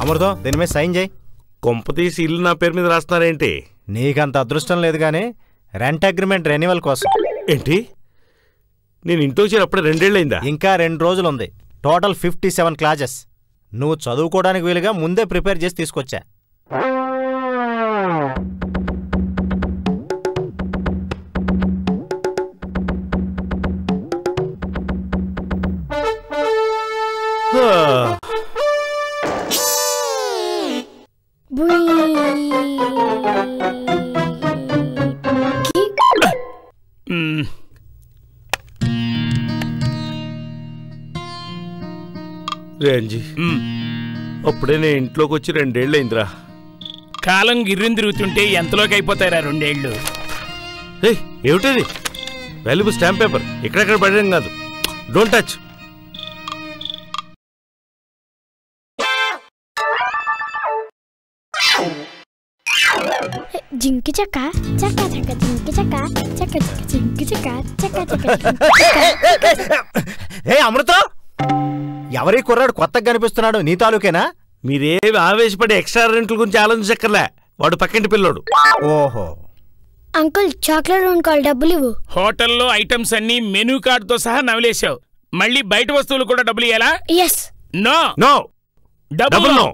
అమృతం దీని మీద సైన్ చేయి కొంపతీసి ఇల్లు నా పేరు మీద రాస్తున్నారేంటి నీకంత అదృష్టం లేదు కానీ రెంట్ అగ్రిమెంట్ రెన్యువల్ కోసం ఏంటి నేను ఇంటికి వచ్చి అప్పుడే రెండేళ్ళైందా ఇంకా రెండు రోజులు ఉంది టోటల్ ఫిఫ్టీ సెవెన్ క్లాజెస్ నువ్వు చదువుకోవడానికి వీలుగా ముందే ప్రిపేర్ చేసి తీసుకొచ్చా హా. మ్మ్. రేంజీ మ్, అప్పుడే నేను ఇంట్లోకి వచ్చి రెండేళ్ళైందిరా కాలం గిర్రిని తిరుగుతుంటే ఎంతలోకి అయిపోతారా రెండేళ్లు ఏయ్ ఏమిటది వాల్యుబుల్ స్టాంప్ పేపర్ ఎక్కడెక్కడ పడడం కాదు డోంట్ టచ్ జింకి చక్క చక్క చక్క జింకి చక్క చక్క చక్క జింకి చక్క చక్క చక్క ఏ అమృతం ఎవరి కుర్రాడు కొత్తగా కనిపిస్తున్నాడు నీ తాలూకేనా మీరేమి ఆవేశపడి ఎక్స్ట్రా రెంట్ల గురించి ఆలోచించక్కర్లే వాడు పక్కింటి పిల్లోడు ఓహో అంకుల్ చాక్లెట్ కొనుక్కోవాలి డబ్బులు ఇవ్వు హోటల్లో ఐటమ్స్ అన్ని మెనూ కార్డుతో సహా నవలేశావు మళ్ళీ బయట వస్తువులు కూడా డబ్బులు ఇయ్యాలా ఎస్ నో నో డబ్బులు డబుల్ నో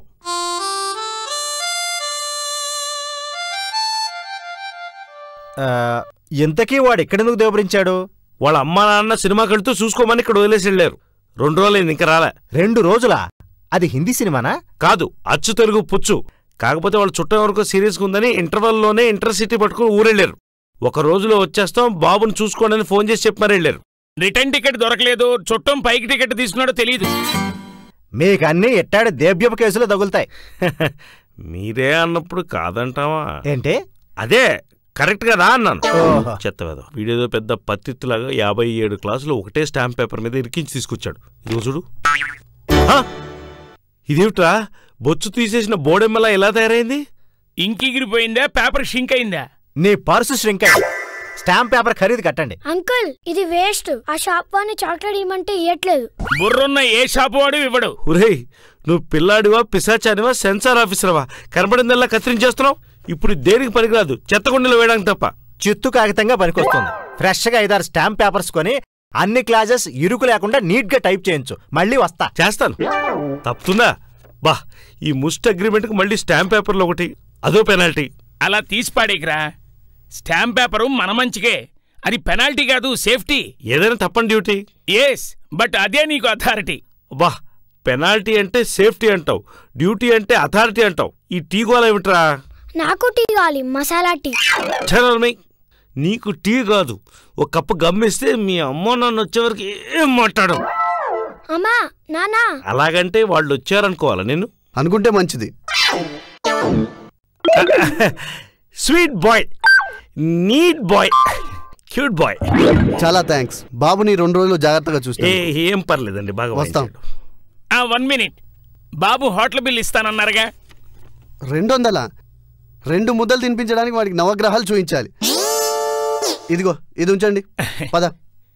ఆ, ఇంతకీ వాడు ఎక్కడెందుకు దేవరించాడు వాళ్ళ అమ్మా నాన్న సినిమాకి వెళ్తూ చూసుకోమని ఇక్కడ వదిలేసి వెళ్ళారు రెండు రోజులైంది ఇంకా రాలే రెండు రోజులా అది హిందీ సినిమానా కాదు అచ్చు తెలుగు పుచ్చు కాకపోతే వాళ్ళు చుట్టం వరకు సీరియస్గా ఉందని ఇంటర్వెల్లోనే ఇంటర్సిటీ పట్టుకుని ఊరెళ్ళారు ఒక రోజులో వచ్చేస్తాం బాబుని చూసుకోండి అని ఫోన్ చేసి చెప్పి మరి వెళ్ళారు రిటర్న్ టికెట్ దొరకలేదు చుట్టం పైకి టికెట్ తీసుకున్నాడో తెలియదు మీకు అన్నీ ఎట్టాడు దేవ్యపు కేసులు తగులుతాయి మీరే అన్నప్పుడు కాదంటావా ఏంటి అదే కరెక్ట్ గా రా అన్నాను ఓహో. చెత్త వేద వీడేదో పెద్ద పత్తిత్తులాగా యాభై ఏడు క్లాసులు ఒకటే స్టాంప్ పేపర్ మీద ఇరికించి తీసుకొచ్చాడు ఇదిగో చూడు హా? ఇదేమిట్రా బొచ్చు తీసేసిన బోడెమ్మలా ఎలా తయారైంది ఇంకిగిరిపోయిందా పేపర్ షింక్ అయిందా నీ పర్సు ష్రింక్ అయింది స్టాంప్ పేపర్ ఖరీదు కట్టండి అంకుల్ ఇది వేస్ట్ ఆ షాప్ వాడిని చాక్లెట్ ఇవ్వమంటే ఇవ్వట్లేదు బుర్రున్న ఏ షాపు వాడు ఇవ్వడు ఒరేయ్ నువ్వు పిల్లాడివా పిశాచానివా సెన్సార్ ఆఫీసర్వా కనబడిందల్లా కత్తిరించేస్తున్నావు ఇప్పుడు దేనికి పనికిరాదు చెత్తకుండీలో వేయడానికి తప్ప చిత్తు కాగితంగా పనికొస్తుంది ఫ్రెష్ గా ఐదారు స్టాంప్ పేపర్స్ కొని అన్ని క్లాజెస్ ఇరుకు లేకుండా నీట్ గా టైప్ చేయించు మళ్ళీ వస్తా చేస్తాను తప్పుతుందా బా ఈ ముస్ట్ అగ్రిమెంట్కి మళ్ళీ స్టాంప్ పేపర్లో ఒకటి అదో పెనాల్టీ అలా తీసి పాడేకిరా స్టాంప్ పేపరు మన మంచికే అది పెనాల్టీ కాదు సేఫ్టీ ఏదైనా తప్పని డ్యూటీ ఎస్ బట్ అదే నీకు అథారిటీ బా పెనాల్టీ అంటే సేఫ్టీ అంటావు డ్యూటీ అంటే అథారిటీ అంటావు ఈ టీ గోల ఏమిట్రా నాకు టీ కావాలి మసాలా టీ చరణ్ నీకు టీ కాదు ఒక కప్పు గమ్మిస్తే మీ అమ్మో నన్ను వచ్చేవరకు ఏం మాట్లాడు అమ్మా నానా అలాగంటే వాళ్ళు వచ్చారనుకోవాలా నేను అనుకుంటే మంచిది sweet boy neat boy cute boy చాలా థ్యాంక్స్ బాబుని రెండు రోజులు జాగ్రత్తగా ఏ చూస్తాను ఏం పర్లేదండి బాగా వస్తాం. వాయించాడు. ఆ వన్ మినిట్ బాబు హోటల్ బిల్ ఇస్తానన్నారుగా రెండు వందల రెండు ముద్దలు తినిపించడానికి వాడికి నవగ్రహాలు చూపించాలి ఇదిగో ఇది ఉంచండి పద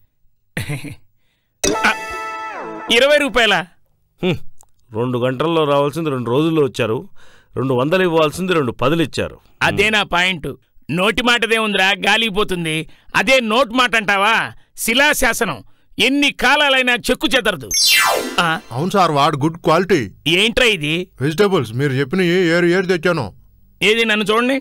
ఇరవై రూపాయల హ్మ్. రెండు గంటల్లో రావాల్సింది రెండు రోజుల్లో వచ్చారు రెండు వందలు ఇవ్వాల్సింది రెండు పదులు ఇచ్చారు అదే నా పాయింట్ నోటి మాటదే ఉందిరా గాలిపోతుంది అదే నోట్ మాట అంటావా శిలాశాసనం ఎన్ని కాలాలైనా చెక్కు చెదరదు ఆ, అవును సార్ వాడు గుడ్ క్వాలిటీ ఏంట్రా ఇది వెజిటేబుల్స్ మీరు చెప్పిన ఏ ఏరు ఏరు తెచ్చాను ఏది నన్ను చూడండి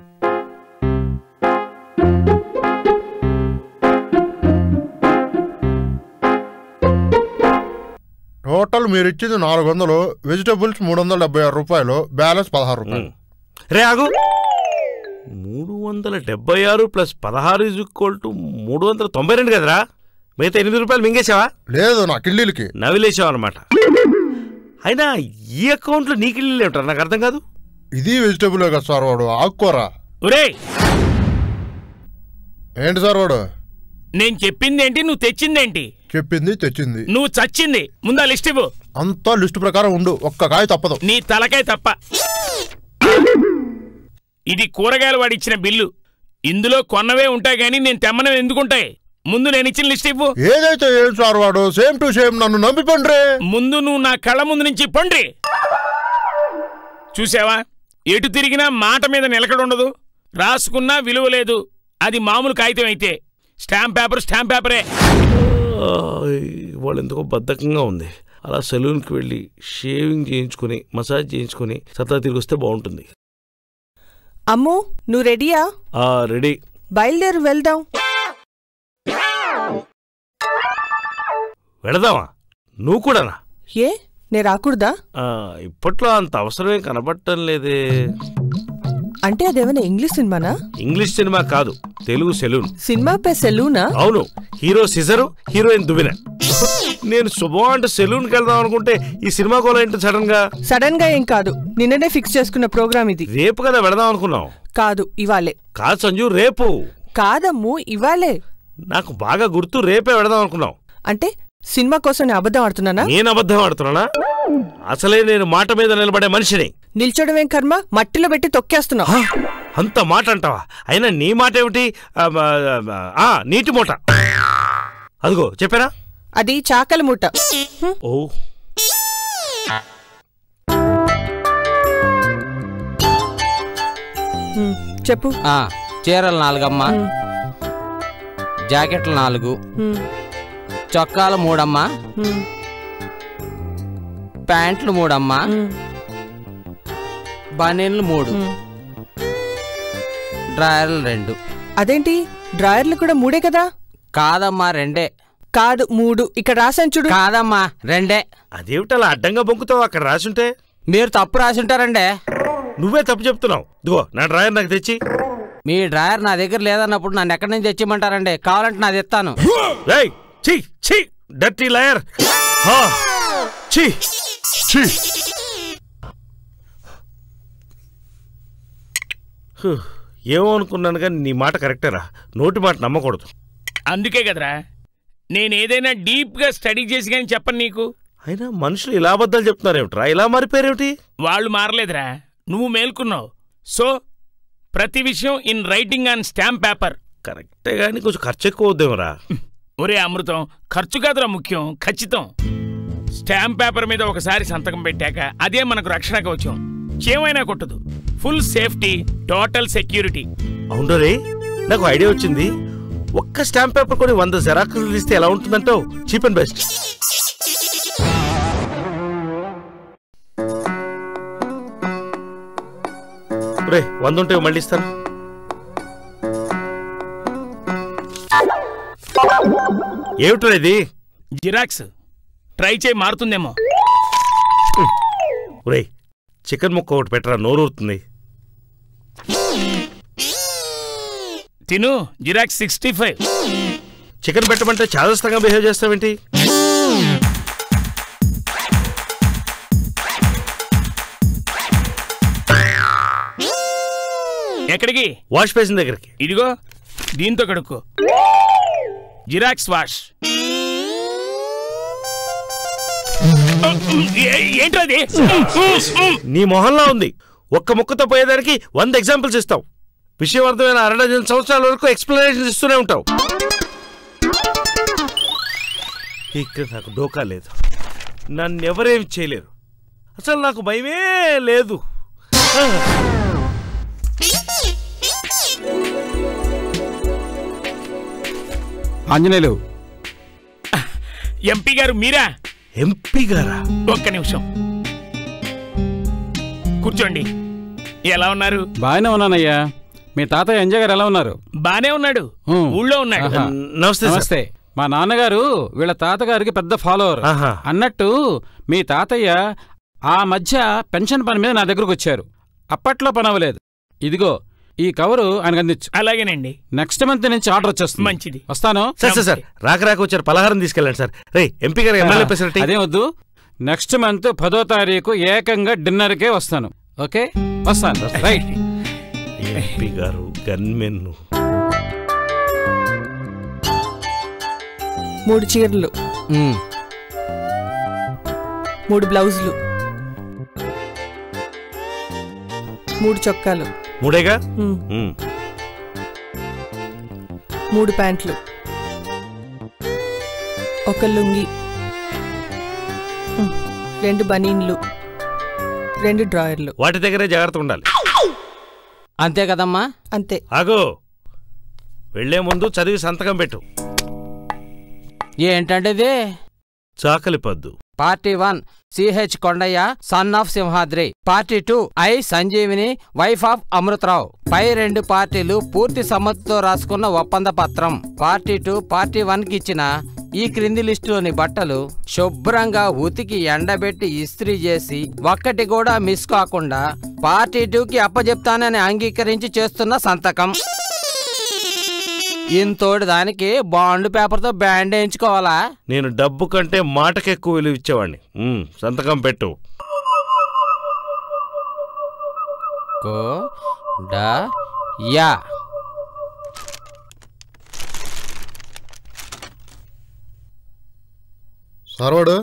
టోటల్ మీరు ఇచ్చింది నాలుగు వందలు వెజిటేబుల్స్ మూడు వందల డెబ్బై ఆరు రూపాయలు బ్యాలెన్స్ పదహారు రూపాయలు రే ఆగు మూడు వందల డెబ్బై ఆరు ప్లస్ పదహారు ఇజ్ ఈక్వల్ టు మూడు వందల తొంభై రెండు కదరా మిగతా ఎనిమిది రూపాయలు మింగేసావా లేదు నా కిళ్ళీలకి నవిలేసావు అనమాట అయినా ఈ అకౌంట్లో నీకు ఇల్లు ఏమిటారు నాకు అర్థం కాదు ఇది వెజిటేబుల్ కదా సార్ వాడు ఆకుకూర ఒరేయ్ ఏంటి సార్ వాడు నేను చెప్పిందేంటి నువ్వు తెచ్చిందేంటి చెప్పింది తెచ్చింది నువ్వు చచ్చింది ముందా లిస్ట్ ఇవ్వు అంతా లిస్ట్ ప్రకారం ఉండు ఒక్క కాయ తప్పదు నీ తలకాయ తప్ప ఇది కూరగాయలు వాడిచ్చిన బిల్లు ఇందులో కొన్నవే ఉంటాయి గాని నేను తెమ్మనవి ఎందుకుంటాయి ముందు నేను ఇచ్చిన లిస్ట్ ఇవ్వు ఏదైతే ఏం సార్ వాడు సేమ్ టు సేమ్ నన్ను నమ్మిపోండ్రే ముందు నువ్వు నా కళ్ళ ముందు నుంచి పండ్రి చూసావా ఎటు తిరిగినా మాట మీద నిలకడుండదు రాసుకున్నా విలువ లేదు అది మామూలు కాగితం అయితే స్టాంప్ పేపర్ స్టాంప్ పేపరే వాళ్ళు ఎందుకో బద్ధకంగా ఉంది అలా సెలూన్కి వెళ్ళి షేవింగ్ చేయించుకుని మసాజ్ చేయించుకుని సరదా తిరిగి వస్తే బాగుంటుంది అమ్ము నువ్వు రెడీయా ఆ రెడీ బయలుదేరు వెళ్దాం వెళదామా నువ్వు కూడానా ఏ నే రాకూడదా ఆ, ఇప్పట్లో అంత అవసరమే కనబడటం లేదే అంటే అదేమైనా ఇంగ్లీష్ సినిమానా ఇంగ్లీష్ సినిమా కాదు తెలుగు సెలూన్ సినిమా పే సెలూనా అవును హీరో సిజరు హీరోయిన్ దుబిన నేను శుభం అంటే సెలూన్కి వెళ్దాం అనుకుంటే ఈ సినిమా కోల ఏంటి సడన్ గా సడన్ గా ఏం కాదు నిన్ననే ఫిక్స్ చేసుకున్న ప్రోగ్రామ్ ఇది రేపు కదా వెళదాం అనుకున్నాం కాదు ఇవాళే కాదు సంజు రేపు కాదమ్ము ఇవాళే నాకు బాగా గుర్తు రేపే వెళదాం అనుకున్నాం అంటే సినిమా కోసం నేను అబద్ధం ఆడుతున్నానా నేను అబద్ధం ఆడుతున్నానా అసలే నేను మాట మీద నిలబడే మనిషిని నిల్చోడమేం కర్మ మట్టిలో పెట్టి తొక్కేస్తున్నావు హ? అంత మాట అంటావా అయినా నీ మాట ఏమిటి ఆ, ఆ, ఆ, నీటి మూట అదిగో చెప్పారా అది చాకలి మూట హ్మ్. ఓ హ్మ్. చెప్పు ఆ, చీరలు నాలుగమ్మా హ్మ్. జాకెట్లు నాలుగు హ్మ్. చొక్కాలు మూడమ్మా హ్మ్. ప్యాంట్లు మూడమ్మా హ్మ్. బనీన్లు మూడు హ్మ్. డ్రాయర్లు రెండు అదేంటి డ్రాయర్లు కూడా మూడే కదా కాదమ్మా రెండే కాదు మూడు ఇక్కడ రాసాను చూడు కాదమ్మా రెండే అదేమిటి అలా అడ్డంగా బొంకుతావు అక్కడ రాసుంటే మీరు తప్పు రాసుంటారండే నువ్వే తప్పు చెప్తున్నావు ఇదిగో నా డ్రాయర్ నాకు తెచ్చి మీ డ్రాయర్ నా దగ్గర లేదన్నప్పుడు నన్ను ఎక్కడి నుంచి తెచ్చిమంటారండి కావాలంటే నాది ఇస్తాను రేయ్ ఛీ ఛీ డర్టీ లయర్ హా ఛీ ఛీ హు, ఏమో అనుకున్నాను కానీ నీ మాట కరెక్టేరా నోటి మాట నమ్మకూడదు అందుకే కదరా నేనేదైనా డీప్గా స్టడీ చేసి కానీ చెప్పను నీకు అయినా మనుషులు ఇలా అబద్ధాలు చెప్తున్నారేమిట్రా ఇలా మారిపోయారేమిటి వాళ్ళు మారలేదురా నువ్వు మేల్కొన్నావు సో ప్రతి విషయం in writing on stamp paper కరెక్టే కానీ కొంచెం ఖర్చు ఎక్కువ అవుద్దేమరా ఒరే అమృతం ఖర్చు కాదురా ముఖ్యం ఖచ్చితం స్టాంప్ పేపర్ మీద ఒకసారి సంతకం పెట్టాక అదే మనకు రక్షణ కవచం చేమైనా కొట్టదు ఫుల్ సేఫ్టీ టోటల్ సెక్యూరిటీ అవును రే నాకు ఐడియా వచ్చింది ఒక్క స్టాంప్ పేపర్ కొని వంద జెరాక్స్లు ఇస్తే ఎలా ఉంటుందంటావు చీప్ అండ్ బెస్ట్ రే వంద ఉంటే మళ్ళీ ఇస్తాను ఏమిట్రా ఇది జిరాక్స్ ట్రై చేయి మారుతుందేమో రే చికెన్ ముక్క ఒకటి పెట్టరా నోరూరుతుంది తిను జిరాక్స్ సిక్స్టీ ఫైవ్ చికెన్ పెట్టమంటే చాదస్తంగా బిహేవ్ చేస్తావేంటి ఎక్కడికి వాష్ బేసిన్ దగ్గరికి ఇదిగో దీంతో కడుక్కో జిరాక్స్ వాష్ ఏ- ఏంట్రా అది నీ మొహంలో ఉంది ఒక్క ముక్కతో పోయేదానికి వంద ఎగ్జాంపుల్స్ ఇస్తావు విషయవంతమైన అరడజన్ సంవత్సరాల వరకు ఎక్స్ప్లెనేషన్ ఇస్తూనే ఉంటావు ఇక్కడ నాకు డోకా లేదు నన్ను ఎవరేం చేయలేరు అసలు నాకు భయమే లేదు ఆంజనేయులు ఎంపీ గారు మీరా ఎంపీ గారా ఒక్క నిమిషం కూర్చోండి ఎలా ఉన్నారు బాగానే ఉన్నానయ్యా మీ తాతయ్య ఎంజయ్ గారు ఎలా ఉన్నారు బానే ఉన్నాడు హ్మ్. ఊళ్ళో ఉన్నాడు ఆహా. నమస్తే సార్ నమస్తే మా నాన్నగారు వీళ్ళ తాతగారికి పెద్ద ఫాలోవర్ ఆహా. అన్నట్టు మీ తాతయ్య ఆ మధ్య పెన్షన్ పని మీద నా దగ్గరకు వచ్చారు అప్పట్లో పని అవ్వలేదు ఇదిగో ఈ కవరు ఆయనకు అందించు అలాగేనండి నెక్స్ట్ మంత్ నుంచి ఆర్డర్ వచ్చేస్తుంది మంచిది. వస్తాను సార్ సార్ సార్ రాక రాక వచ్చారు పలహారం తీసుకెళ్ళండి సార్ రే ఎంపీ గారు ఎమ్మెల్యే ఫెసిలిటీ అదే వద్దు నెక్స్ట్ మంత్ పదో తారీఖు ఏకంగా డిన్నర్కే వస్తాను ఓకే వస్తాను రైట్ ఎంపీ గారు గన్మెన్ మూడు చీరలు ఉమ్, మూడు బ్లౌజులు మూడు చొక్కాలు మూడేగా హ్మ్. ఉమ్. మూడు ప్యాంట్లు ఒక లుంగి హ్మ్. రెండు బనీన్లు రెండు డ్రాయర్లు వాటి దగ్గరే జాగ్రత్త ఉండాలి అంతే కదమ్మా అంతే ఆగో వెళ్లే ముందు చదివి సంతకం పెట్టు ఏంటంటే ఇది చాకలి పద్దు party one CH Kondaiah son of Simhadri party two I Sanjeevini wife of Amrutharao పై రెండు పార్టీలు పూర్తి సమ్మతితో రాసుకున్న ఒప్పంద పత్రం పార్టీ టూ పార్టీ వన్ కి ఇచ్చిన ఈ క్రింది లిస్టులోని బట్టలు శుభ్రంగా ఉతికి ఎండబెట్టి ఇస్త్రీ చేసి ఒక్కటి కూడా మిస్ కాకుండా పార్టీ టూకి అప్పచెప్తానని అంగీకరించి చేస్తున్న సంతకం ఇంతోటి దానికి బాండ్ పేపర్తో బ్యాండ్ వేయించుకోవాలా నేను డబ్బు కంటే మాటకి ఎక్కువ విలువ ఇచ్చేవాడిని ఉమ్, సంతకం పెట్టు కో డా యా సర్వాడు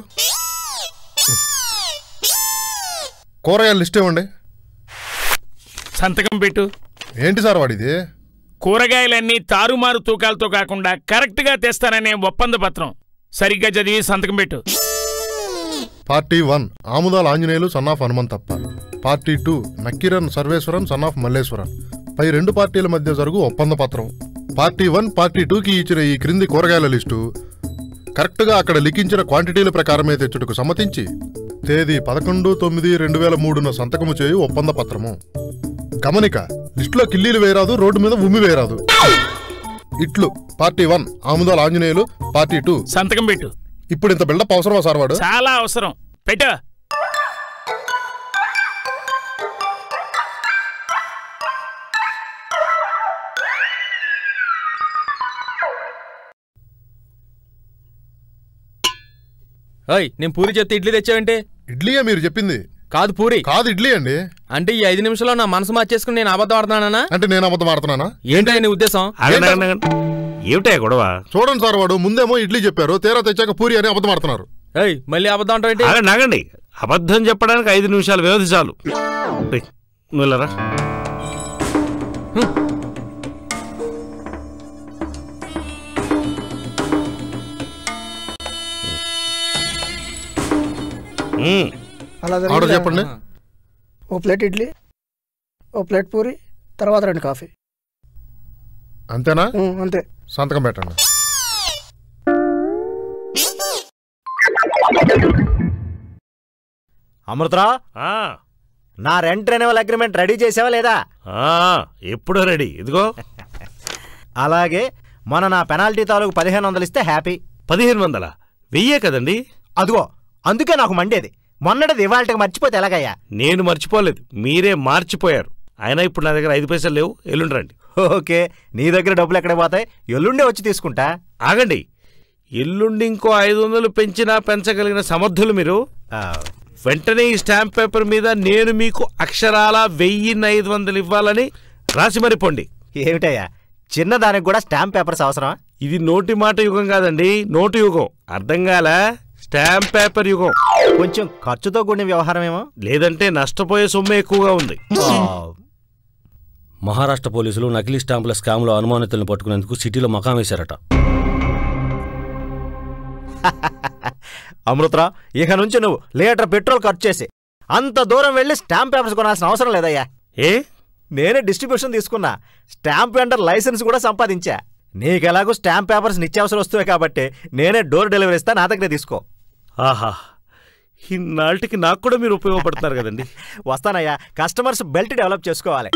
కూరగాయల లిస్ట్ ఇవ్వండి సంతకం పెట్టు ఏంటి సార్ వాడిది కూరగాయలన్నీ తారుమారు తూకాలతో కాకుండా కరెక్ట్గా తెస్తాననే ఒప్పంద పత్రం సరిగ్గా చదివి సంతకం పెట్టు party one Amudala Anjaneyulu son of Hanumanthappa party two Nakkiran Sarveswaran son of Malleswaran పై రెండు పార్టీల మధ్య జరుగు ఒప్పంద పత్రం పార్టీ వన్ పార్టీ టూకి ఇచ్చిన ఈ క్రింది కూరగాయల లిస్టు కరెక్ట్గా అక్కడ లిఖించిన క్వాంటిటీల ప్రకారమే తెచ్చుటకు సమ్మతించి తేదీ పదకొండు తొమ్మిది రెండు వేల మూడున సంతకము చేయు ఒప్పంద పత్రము గమనిక లిస్టులో కిల్లీలు వేయరాదు రోడ్డు మీద ఉమ్మి వేయరాదు ఇట్లు party one Amudala Anjaneyulu party two సంతకం పెట్టు ఇప్పుడు ఇంత బిల్డప్ అవసరమా సార్ వాడు చాలా అవసరం పెట్టు ఓయ్ నేను పూరి చెప్తే ఇడ్లీ తెచ్చావంటే ఇడ్లీయే మీరు చెప్పింది కాదు పూరి కాదు ఇడ్లీ అండి అంటే ఈ ఐదు నిమిషాల్లో నా మనసు మార్చేసుకుని నేను అబద్ధం ఆడుతున్నానా అంటే నేను అబద్ధం ఆడుతున్నానా ఏంటో నీ ఉద్దేశం ఆగండి, ఆగండి, ఆగండి. ఏమిటా గొడవ చూడండి సార్ వాడు ముందేమో ఇడ్లీ చెప్పారు తీరా తెచ్చాక పూరి అని అబద్ధం ఆడుతున్నారు ఏయ్ మళ్ళీ అబద్ధం అంటావు ఏంటి ఆగండి ఆగండి అబద్ధం చెప్పడానికి ఐదు నిమిషాల వ్యవధి చాలు రేయ్, నువ్వు వెళ్ళరా ఉమ్, అలా ఆర్డర్ జరిగిందా? చెప్పండి ఓ ప్లేట్ ఇడ్లీ ఓ ప్లేట్ పూరి తర్వాత రెండు కాఫీ అంతేనా ఉం, అంతే సంతకం పెట్టండి అమృతరా ఆ, నా రెంట్ రెన్యువల్ అగ్రిమెంట్ రెడీ చేసావా లేదా ఆ, ఎప్పుడో రెడీ ఇదిగో అలాగే మన నా పెనాల్టీ తాలూకు పదిహేను వందలు ఇస్తే హ్యాపీ పదిహేను వందల వెయ్యే కదండి అదిగో అందుకే నాకు మండేది మొన్నటిది ఇవాళకి మర్చిపోతే ఎలాగయ్యా నేను మర్చిపోలేదు మీరే మార్చిపోయారు అయినా ఇప్పుడు నా దగ్గర ఐదు పైసలు లేవు ఎల్లుండి రండి ఓకే నీ దగ్గర డబ్బులు ఎక్కడ పోతాయి ఎల్లుండే వచ్చి తీసుకుంటా ఆగండి ఎల్లుండి ఇంకో ఐదు వందలు పెంచినా పెంచగలిగిన సమర్థులు మీరు ఆ, వెంటనే ఈ స్టాంప్ పేపర్ మీద నేను మీకు అక్షరాల వెయ్యి ఐదు వందలు ఇవ్వాలని రాసి మరి పొండి ఏమిటయ్యా చిన్నదానికి కూడా స్టాంప్ పేపర్స్ అవసరమా ఇది నోటి మాట యుగం కాదండి నోటు యుగం అర్థం కాల స్టాంప్ పేపర్ యుగం కొంచెం ఖర్చుతో కూడిన వ్యవహారమేమో లేదంటే నష్టపోయే సొమ్ము ఎక్కువగా ఉంది మహారాష్ట్ర పోలీసులు నకిలీ స్టాంపుల స్కామ్లో అనుమానితులను పట్టుకునేందుకు సిటీలో మకాం వేశారట అమృతరా ఇక నుంచి నువ్వు లీటర్ పెట్రోల్ ఖర్చు చేసి అంత దూరం వెళ్ళి స్టాంప్ పేపర్స్ కొనాల్సిన అవసరం లేదయ్యా ఏ నేనే డిస్ట్రిబ్యూషన్ తీసుకున్నా స్టాంప్ వెండర్ లైసెన్స్ కూడా సంపాదించా నీకెలాగూ స్టాంప్ పేపర్స్ నిత్యావసరం వస్తువే కాబట్టి నేనే డోర్ డెలివరీ ఇస్తా నా దగ్గరే తీసుకో ఆహా ఇన్నాళ్ళకి నాకు కూడా మీరు ఉపయోగపడుతున్నారు కదండి వస్తానయ్యా కస్టమర్స్ బెల్ట్ డెవలప్ చేసుకోవాలి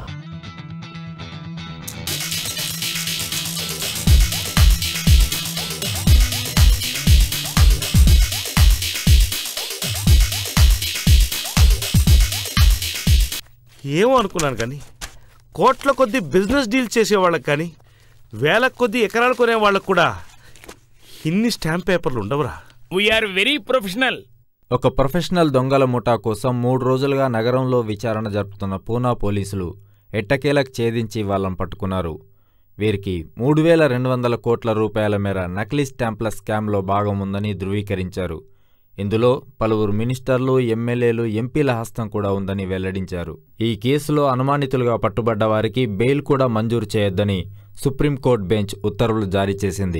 ఏమో అనుకున్నాను కానీ కోట్ల కొద్ది బిజినెస్ డీల్ చేసేవాళ్ళకి కానీ వేల కొద్ది ఎకరాలు కొనే వాళ్ళకు కూడా ఇన్ని స్టాంప్ పేపర్లు ఉండవురా వీఆర్ వెరీ ప్రొఫెషనల్ ఒక ప్రొఫెషనల్ దొంగల ముఠా కోసం మూడు రోజులుగా నగరంలో విచారణ జరుపుతున్న పూనా పోలీసులు ఎట్టకేలకు ఛేదించి వాళ్ళని పట్టుకున్నారు వీరికి మూడు వేల రెండు వందల కోట్ల రూపాయల మేర నకిలీ స్టాంప్ల స్కామ్లో భాగం ఉందని ధృవీకరించారు ఇందులో పలువురు మినిస్టర్లు ఎమ్మెల్యేలు ఎంపీల హస్తం కూడా ఉందని వెల్లడించారు ఈ కేసులో అనుమానితులుగా పట్టుబడ్డ వారికి బెయిల్ కూడా మంజూరు చేయొద్దని సుప్రీంకోర్టు బెంచ్ ఉత్తర్వులు జారీ చేసింది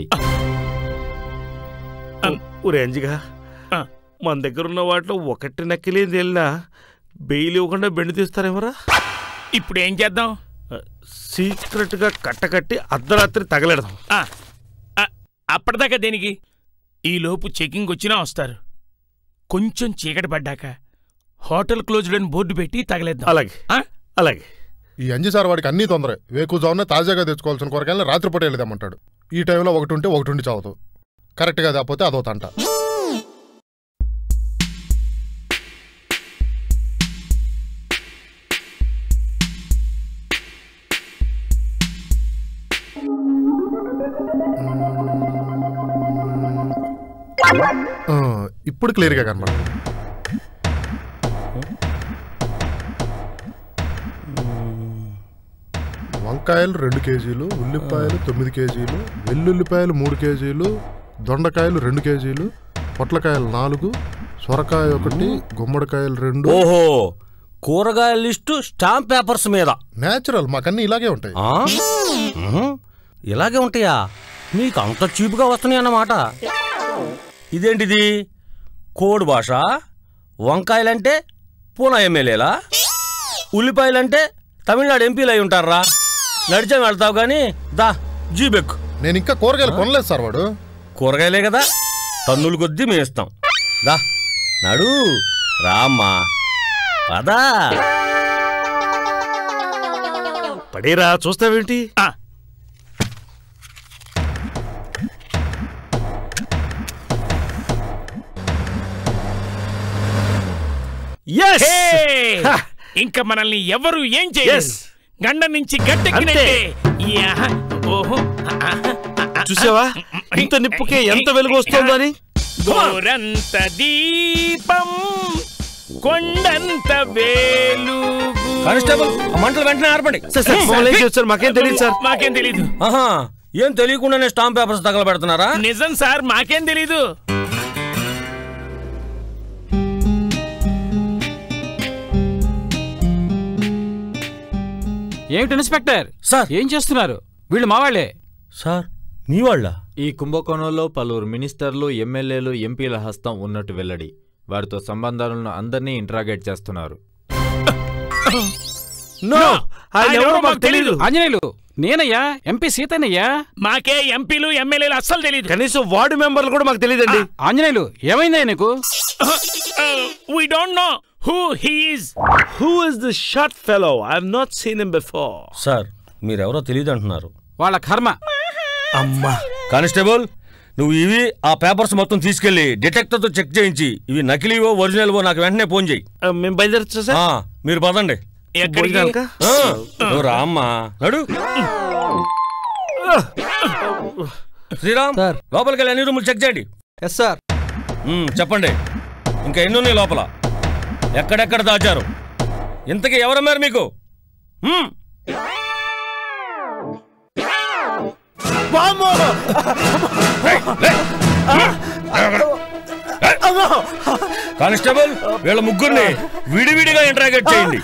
ఊరే అంజిగా మన దగ్గర ఉన్న వాటిలో ఒకటి నక్కిలేని తేలినా బెయిల్ ఇవ్వకుండా బెండ్ తీస్తారేమరా ఇప్పుడు ఏం చేద్దాం సీక్రెట్ గా కట్టకట్టి అర్ధరాత్రి తగలెడదాం ఆ, ఆ, అప్పటిదాకా దేనికి ఈలోపు చెకింగ్ వచ్చినా వస్తారు కొంచెం చీకటి పడ్డాక హోటల్ క్లోజ్డ్ అని బోర్డు పెట్టి తగలేద్దాం అలాగే అలాగే ఈ అంజి సార్ వాడికి అన్ని తొందరే వేకుజామునే తాజాగా తెచ్చుకోవాల్సిన కూరగాయలు రాత్రిపూట వెళ్ళదామంటాడు ఈ టైంలో ఒకటి ఉంటే ఒకటి ఉండి చావదు కరెక్ట్గా కాకపోతే అదో తంట ఆ, ఇప్పుడు క్లియర్గా కనబడుతుంది వంకాయలు రెండు కేజీలు ఉల్లిపాయలు తొమ్మిది కేజీలు వెల్లుల్లిపాయలు మూడు కేజీలు దొండకాయలు రెండు కేజీలు పొట్లకాయలు నాలుగు సొరకాయ ఒకటి గుమ్మడికాయలు రెండు ఓహో కూరగాయల లిస్టు స్టాంప్ పేపర్స్ మీద నేచురల్ మాకన్నీ ఇలాగే ఉంటాయి ఆ? ఉహు, ఇలాగే ఉంటాయా మీకు అంత చీపుగా వస్తున్నాయి అన్నమాట ఇదేంటిది కోడ్ భాష వంకాయలంటే పూనా ఎమ్మెల్యేలా ఉల్లిపాయలంటే తమిళనాడు ఎంపీలు అయి ఉంటారా నడిచే వెళ్తావు కానీ దా జీబెక్కు నేను ఇంకా కూరగాయలు కొనలేదు సార్ వాడు కూరగాయలే కదా టన్నులు కొద్దీ మేస్తాం దా నడు రామ్మా పదా పడేరా చూస్తావేంటి హే! ఇంకా మనల్ని ఎవరు ఏం చేయలేదు గండ నుంచి గట్టెక్కినట్టే యాహ, ఓహో చూసావా ఇంత నిప్పుకే ఎంత వెలుగు వస్తుందని గోరంత దీపం కొండంత వేలుగు కానిస్టేబుల్ ఆ మంటలు వెంటనే ఆర్పండి సార్, సార్, మమ్మల్ని ఏం చేయొచ్చు సార్? మాకేం తెలీదు సార్. మాకేం తెలీదు ఆహా ఏం తెలియకుండానే స్టాంప్ పేపర్స్ తగలబెడుతున్నారా నిజం సార్ మాకేం తెలీదు ఏమిటి ఇన్స్పెక్టర్ సార్ ఏం చేస్తున్నారు వీళ్ళు మావాళ్లే సార్ మీ వాళ్ళ ఈ కుంభకోణంలో పలువురు మినిస్టర్లు ఎమ్మెల్యేలు ఎంపీల హస్తం ఉన్నట్టు వెల్లడి వారితో సంబంధాలను అందరినీ ఇంట్రాగేట్ చేస్తున్నారు నో ఆయన ఎవరో మాకు తెలీదు ఆంజనేయులు నేనయ్యా ఎంపీ సీతనయ్యా మాకే ఎంపీలు ఎమ్మెల్యేలు అస్సలు తెలీదు కనీసం వార్డు మెంబర్లు కూడా మాకు తెలియదండి ఆంజనేయులు ఏమైందయ్యా నీకు we don't know who he's who is the short fellow I have not seen him before sir మీరెవరో తెలియదు అంటున్నారు వాళ్ళ కర్మ అమ్మా కానిస్టేబుల్ నువ్వు ఇవి ఆ పేపర్స్ మొత్తం తీసుకెళ్లి డిటెక్టర్తో చెక్ చేయించి ఇవి నకిలీవో ఒరిజినల్వో నాకు వెంటనే ఫోన్ చేయి మేము బయలుదేరచ్చు సార్ ఆ, మీరు పదండి ఎక్కడికి? భోజనానికా? ఆ, నువ్వు రామ్మా నడు శ్రీరామ్ లోపలికి వెళ్ళి అన్ని రూములు చెక్ చేయండి ఎస్ సార్ చెప్పండి ఇంకా ఎన్ని ఉన్నాయి లోపల ఎక్కడెక్కడ దాచారు ఇంతకీ ఎవరమ్మారు మీకు మ్మ్. కానిస్టేబుల్ వీళ్ళ ముగ్గురిని విడివిడిగా ఇంటరాగేట్ చేయండి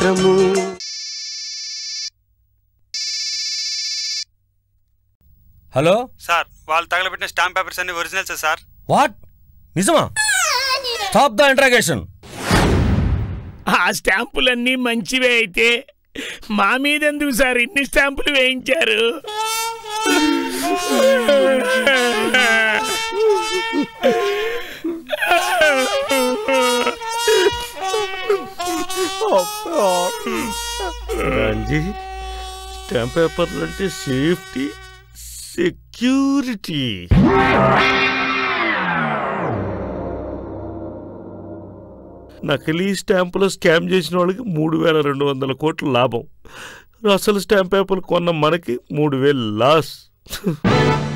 హలో సార్ వాళ్ళు తగలబెట్టిన స్టాంప్ పేపర్స్ అన్ని ఒరిజినల్స్ సార్ వాట్ నిజమా స్టాప్ ద ఇంట్రాగేషన్ ఆ స్టాంపులన్నీ మంచివే అయితే మా మీదెందుకు సార్ ఇన్ని స్టాంపులు వేయించారు గాంధీ స్టాంప్ పేపర్లు అంటే సేఫ్టీ సెక్యూరిటీ నకిలీ స్టాంపులో స్కామ్ చేసిన వాళ్ళకి మూడు వేల రెండు వందల కోట్ల లాభం అసలు స్టాంప్ పేపర్లు కొన్న మనకి మూడు వేలు లాస్